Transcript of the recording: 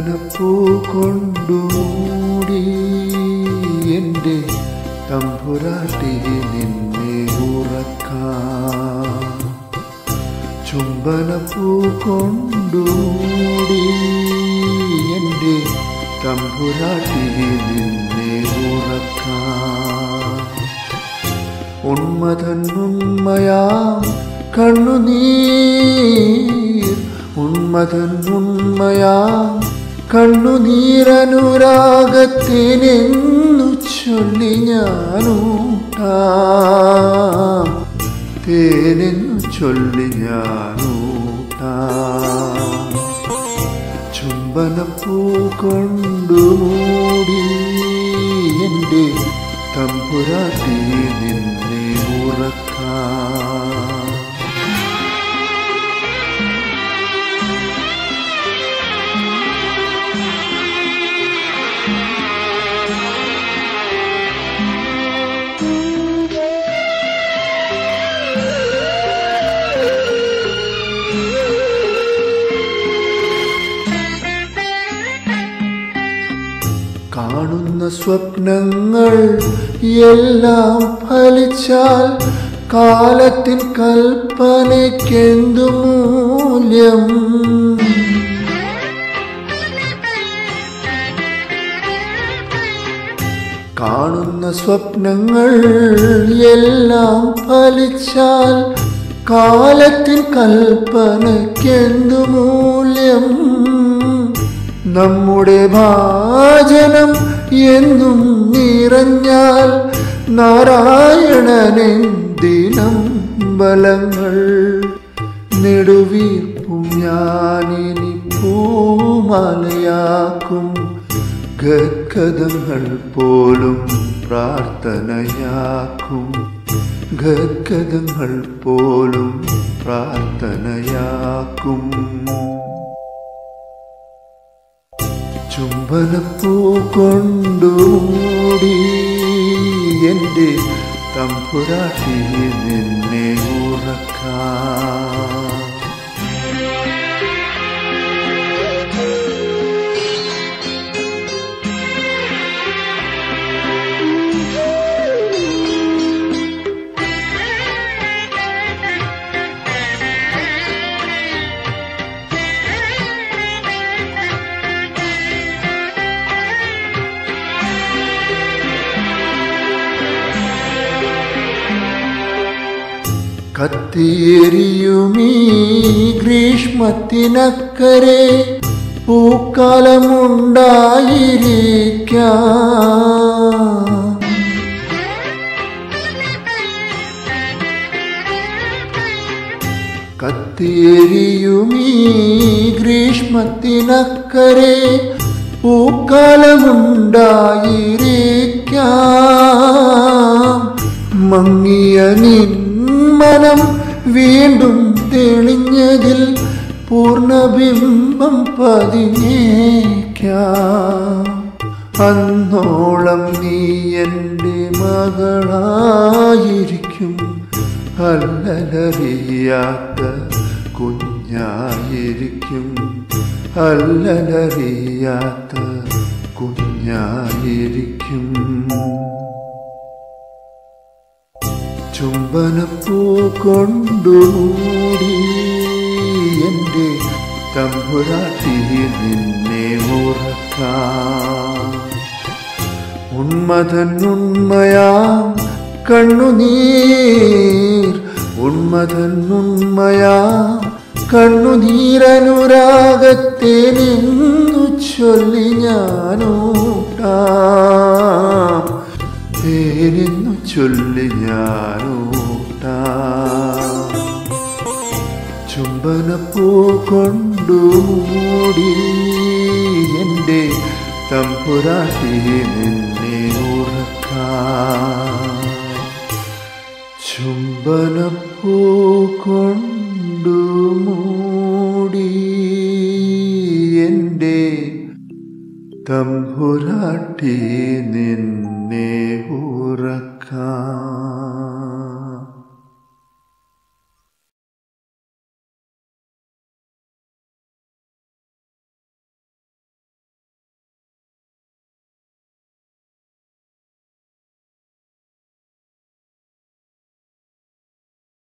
ചുംബനപ്പൂ കൊണ്ടു മൂടി എൻ്റെ തമ്പുരാട്ടി നിന്നെ ഉറക്കാം ചുംബനപ്പൂ കൊണ്ടു മൂടി എൻ്റെ തമ്പുരാട്ടി നിന്നെ ഉറക്കാം ഉന്മതൻ ഉന്മയാം കണ്ണുനീർ ഉന്മതൻ ഉന്മയാം കണ്ണുനീരനുരാഗത്തിനെന്നു ചൊല്ലി ഞാനൂട്ടാം തേനെന്നു ചൊല്ലി ഞാനൂട്ടാം ചുംബനപ്പൂ കൊണ്ടു മൂടി എൻ്റെ തമ്പുരാട്ടി നിന്നെ ഉറക്കാം കാണുന്ന സ്വപ്നങ്ങൾ എല്ലാം ഫലിച്ചാൽ കാലത്തിൻ കൽപ്പനയ്ക്കെന്തു മൂല്യം കാണുന്ന സ്വപ്നങ്ങൾ എല്ലാം ഫലിച്ചാൽ കാലത്തിൻ കൽപ്പനയ്ക്കെന്തു മൂല്യം നമ്മുടെ ഭാജനം എന്നും നിറഞ്ഞാൽ നാരായണനെന്തിനം ബലങ്ങൾ നെടുവീർപ്പും ഞാനിനി പൂമാലയാക്കും ഗദ്ഗതങ്ങൾ പോലും പ്രാർത്ഥനയാക്കും ഗദ്ഗതങ്ങൾ പോലും പ്രാർത്ഥനയാക്കും ചുംബനപ്പൂ കൊണ്ടുമൂടി എൻ്റെ തമ്പുരാട്ടി നിന്നെ ഉറക്കാം കത്തിയെരിയുമീ ഗ്രീഷ്മത്തിനക്കരെ പൂക്കാലമുണ്ടായിരിക്കാം കത്തിയെരിയുമീ ഗ്രീഷ്മത്തിനക്കരെ പൂക്കാലമുണ്ടായിരിക്കാം മങ്ങിയ നിന്മനം വീണ്ടും തെളിഞ്ഞതിൽ പൂർണ്ണബിംബം പതിഞ്ഞേക്കാം അന്നോളം നീ എൻ്റെ മകളായിരിക്കും അല്ലലറിയാത്ത കുഞ്ഞായിരിക്കും അല്ലലറിയാത്ത കുഞ്ഞായിരിക്കും ചുംബനപ്പൂ കൊണ്ടുമൂടി എൻ്റെ തമ്പുരാട്ടി നിന്നെ ഉറക്കാം ഉന്മതൻ ഉന്മയാം കണ്ണുനീർ ഉന്മതൻ ഉന്മയാം കണ്ണുനീരനുരാഗത്തെ നിന്നു ചൊല്ലി ഞാനൂട്ടാം തേനെന്നു ചൊല്ലി ഞാനൂട്ടാം ചുംബനപ്പൂ കൊണ്ടുമൂടി എൻ്റെ തമ്പുരാട്ടി നിന്നെ ഉറക്കാം ചുംബനപ്പൂ കൊണ്ടുമൂടി എൻ്റെ തമ്പുരാട്ടി നിന്നെ ഉറക്കാം